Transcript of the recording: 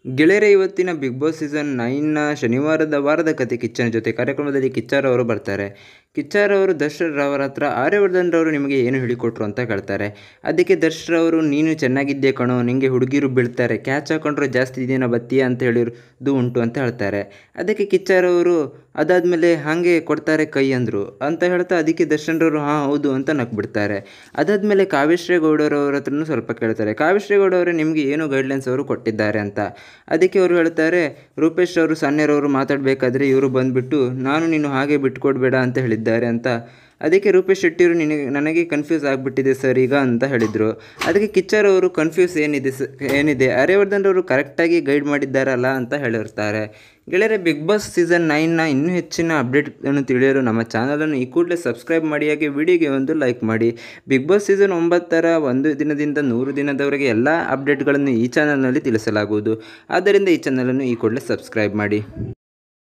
ಗೆಳೆಯರೆ ಇವತ್ತಿನ Bigg Boss season ನೈನ್ನ ಶನಿವಾರದ ವಾರದ ಕತೆ ಕಿಚ್ಚನ ಜೊತೆ ಕಾರ್ಯಕ್ರಮದಲ್ಲಿ ಕಿಚ್ಚಾರ್ ಅವರು ಬರ್ತಾರೆ ಕಿಚ್ಚಾರ್ ಅವರು ದರ್ಶನ್ ರವರ ಹತ್ರ ಆರ್ಯವರ್ಧನ್ ರವರು ನಿಮಗೆ ಏನು ಹೇಳಿಕೊಟ್ರು ಅಂತ ಕೇಳ್ತಾರೆ ಅದಕ್ಕೆ ದರ್ಶನ್ ಅವರು ನೀನು ಚೆನ್ನಾಗಿದ್ದೆ ಕಣೋ ನಿಮಗೆ ಹುಡುಗಿರು ಬೀಳ್ತಾರೆ ಕ್ಯಾಚ್ ಹಾಕೊಂಡ್ರೆ ಜಾಸ್ತಿ ದಿನ ಬತ್ತೀಯ ಅಂತ ಹೇಳಿರೋದು ಉಂಟು ಅಂತ ಹೇಳ್ತಾರೆ ಅದಕ್ಕೆ ಕಿಚ್ಚಾರ್ ಅವರು ಅದಾದಮೇಲೆ ಹಾಗೆ ಕೊಡ್ತಾರೆ ಕೈ ಅಂದರು ಅಂತ ಹೇಳ್ತಾ ಅದಕ್ಕೆ ದರ್ಶನ್ ರವರು ಹಾಂ ಹೌದು ಅಂತ ನಕ್ಬಿಡ್ತಾರೆ ಅದಾದಮೇಲೆ ಕಾವ್ಯಶ್ರೀ ಗೌಡರವ್ರ ಹತ್ರನೂ ಸ್ವಲ್ಪ ಕೇಳ್ತಾರೆ ಕಾವ್ಯಶ್ರೀ ಗೌಡ ಅವರೇ ನಿಮಗೆ ಏನು ಗೈಡ್ಲೈನ್ಸ್ ಅವರು ಕೊಟ್ಟಿದ್ದಾರೆ ಅಂತ ಅದಕ್ಕೆ ಅವರು ಹೇಳ್ತಾರೆ ರೂಪೇಶ್ ಅವರು ಸನ್ಯರವರು ಮಾತಾಡಬೇಕಾದ್ರೆ ಇವರು ಬಂದುಬಿಟ್ಟು ನಾನು ನೀನು ಹಾಗೆ ಬಿಟ್ಕೊಡ್ಬೇಡ ಅಂತ ಹೇಳಿದ್ದಾರೆ ಅಂತ ಅದಕ್ಕೆ ರೂಪೇಶ್ ಶೆಟ್ಟಿಯವರು ನಿನಗೆ ನನಗೆ ಕನ್ಫ್ಯೂಸ್ ಆಗಿಬಿಟ್ಟಿದೆ ಸರ್ ಈಗ ಅಂತ ಹೇಳಿದರು ಅದಕ್ಕೆ ಕಿಚ್ಚರ್ ಅವರು ಕನ್ಫ್ಯೂಸ್ ಏನಿದೆ ಸ ಏನಿದೆ ಆರ್ಯವರ್ಧನ್ ಅವರು ಕರೆಕ್ಟಾಗಿ ಗೈಡ್ ಮಾಡಿದ್ದಾರಲ್ಲ ಅಂತ ಹೇಳಿರ್ತಾರೆ ಗೆಳೆಯರೆ ಬಿಗ್ ಬಾಸ್ ಸೀಸನ್ ನೈನ್ನ ಇನ್ನೂ ಹೆಚ್ಚಿನ ಅಪ್ಡೇಟ್ಗಳನ್ನು ತಿಳಿಯಲು ನಮ್ಮ ಚಾನಲನ್ನು ಈ ಕೂಡಲೇ ಸಬ್ಸ್ಕ್ರೈಬ್ ಮಾಡಿ ಹಾಗೆ ವಿಡಿಯೋಗೆ ಒಂದು ಲೈಕ್ ಮಾಡಿ ಬಿಗ್ ಬಾಸ್ ಸೀಸನ್ ಒಂಬತ್ತರ ಒಂದು ದಿನದಿಂದ ನೂರು ದಿನದವರೆಗೆ ಎಲ್ಲ ಅಪ್ಡೇಟ್ಗಳನ್ನು ಈ ಚಾನಲ್ನಲ್ಲಿ ತಿಳಿಸಲಾಗುವುದು ಆದ್ದರಿಂದ ಈ ಚಾನಲನ್ನು ಈ ಕೂಡಲೇ ಸಬ್ಸ್ಕ್ರೈಬ್ ಮಾಡಿ